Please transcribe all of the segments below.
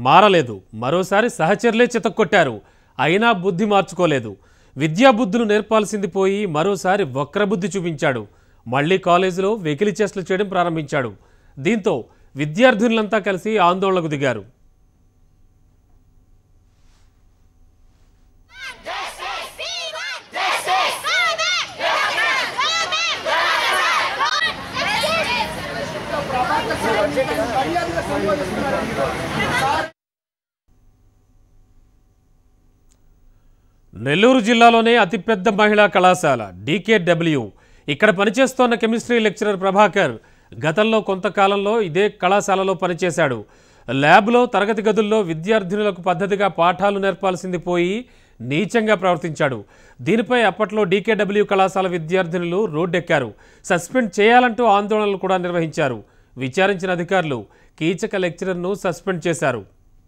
మారలేదు మరోసారి సహచరులే చితక్కొట్టారు అయినా బుద్ధి మార్చుకోలేదు విద్యా బుద్ధులు నేర్పాల్సింది పోయి మరోసారి వక్రబుద్ధి చూపించాడు మళ్ళీ కాలేజీలో వెకిలి చేష్టలు చేయడం ప్రారంభించాడు దీంతో విద్యార్థినులంతా కలిసి ఆందోళనకు దిగారు నెల్లూరు జిల్లాలోనే అతిపెద్ద మహిళా కళాశాల డీకేడబ్ల్యూ ఇక్కడ పనిచేస్తోన్న కెమిస్ట్రీ లెక్చరర్ ప్రభాకర్ గతంలో కొంతకాలంలో ఇదే కళాశాలలో పనిచేశాడు ల్యాబ్లో తరగతి గదుల్లో విద్యార్థినులకు పద్ధతిగా పాఠాలు నేర్పాల్సింది పోయి నీచంగా ప్రవర్తించాడు దీనిపై అప్పట్లో డీకేడబ్ల్యూ కళాశాల విద్యార్థినులు రోడ్డెక్కారు సస్పెండ్ చేయాలంటూ ఆందోళనలు కూడా నిర్వహించారు విచారించిన అధికారులు కీచక లెక్చరర్ను సస్పెండ్ చేశారు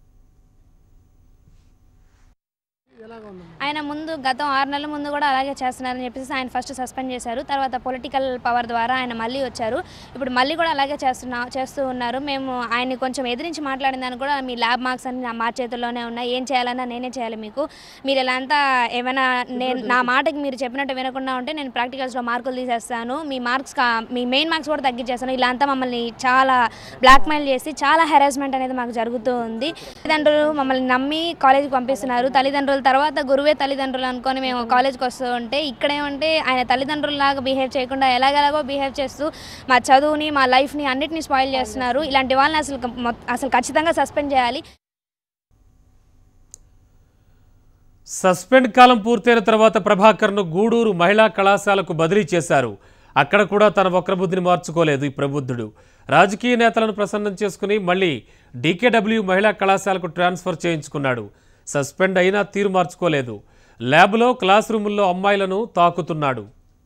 ఆయన ముందు గతం ఆరు నెలల ముందు కూడా అలాగే చేస్తున్నారని చెప్పేసి ఆయన ఫస్ట్ సస్పెండ్ చేశారు తర్వాత పొలిటికల్ పవర్ ద్వారా ఆయన మళ్ళీ వచ్చారు ఇప్పుడు మళ్ళీ కూడా అలాగే చేస్తున్నా చేస్తూ ఉన్నారు మేము ఆయన్ని కొంచెం ఎదిరించి మాట్లాడిన దానికి కూడా మీ ల్యాబ్ మార్క్స్ అన్ని నా మా చేతుల్లోనే ఉన్నాయి ఏం చేయాలన్నా నేనే చేయాలి మీకు మీరు ఇలా అంతా ఏమైనా నేను నా మాటకి మీరు చెప్పినట్టు వినకుండా ఉంటే నేను ప్రాక్టికల్స్లో మార్కులు తీసేస్తాను మీ మార్క్స్ కా- మీ మెయిన్ మార్క్స్ కూడా తగ్గించేస్తాను ఇలా అంతా మమ్మల్ని చాలా బ్లాక్మెయిల్ చేసి చాలా హెరాస్మెంట్ అనేది మాకు జరుగుతూ ఉంది తల్లిదండ్రులు మమ్మల్ని నమ్మి కాలేజీకి పంపిస్తున్నారు తల్లిదండ్రుల తర్వాత గురువే తల్లిదండ్రులు అనుకొని మేము కాలేజ్కి వస్తూ ఉంటే ఇక్కడేమంటే ఆయన తల్లిదండ్రులలాగా బిహేవ్ చేయకుండా ఎలాగెలాగో బిహేవ్ చేస్తూ మా చదువుని మా లైఫ్ని అన్నిటిని స్పాయిల్ చేస్తున్నారు ఇలాంటి వాళ్ళని అసలు మొ- అసలు ఖచ్చితంగా సస్పెండ్ చేయాలి సస్పెండ్ కాలం పూర్తయిన తర్వాత ప్రభాకర్ను గూడూరు మహిళా కళాశాలకు బదిలీ చేశారు అక్కడ కూడా తన వక్రబుద్ధిని మార్చుకోలేదు ఈ ప్రబుద్ధుడు రాజకీయ నేతలను ప్రసన్నం చేసుకుని మళ్ళీ డీకేడబ్ల్యూ మహిళా కళాశాలకు ట్రాన్స్ఫర్ చేయించుకున్నాడు సస్పెండ్ అయినా తీరు మార్చుకోలేదు ల్యాబ్లో క్లాస్ రూముల్లో అమ్మాయిలను తాకుతున్నాడు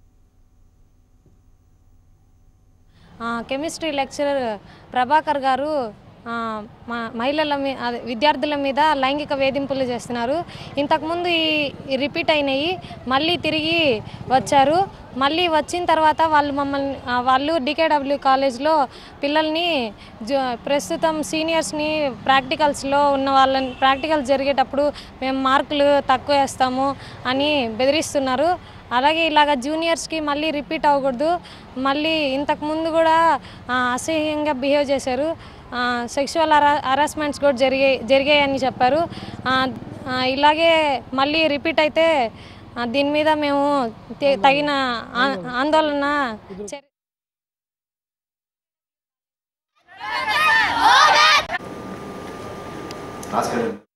ఆ, కెమిస్ట్రీ లెక్చరర్ ప్రభాకర్ గారు ఆ, మా మహిళల మీ అదే విద్యార్థుల మీద లైంగిక వేధింపులు చేస్తున్నారు ఇంతకుముందు ఈ ఈ రిపీట్ అయినాయి మళ్ళీ తిరిగి వచ్చారు మళ్ళీ వచ్చిన తర్వాత వాళ్ళు మమ్మల్ని ఆ, వాళ్ళు డికేడబ్ల్యూ కాలేజ్లో పిల్లల్ని జ- ప్రస్తుతం సీనియర్స్ని ప్రాక్టికల్స్లో ఉన్న వాళ్ళని ప్రాక్టికల్స్ జరిగేటప్పుడు మేము మార్కులు తక్కువ వేస్తాము అని బెదిరిస్తున్నారు అలాగే ఇలాగ జూనియర్స్కి మళ్ళీ రిపీట్ అవ్వకూడదు మళ్ళీ ఇంతకు ముందు కూడా ఆ, అసహ్యంగా బిహేవ్ చేశారు సెక్షువల్ హరా హరాస్మెంట్స్ కూడా జరిగాయి జరిగాయని చెప్పారు ఆ, ఆ, ఇలాగే మళ్ళీ రిపీట్ అయితే ఆ, దీని మీద మేము తే- తగిన ఆ- ఆందోళన చే- రాసుకెళ్ళండి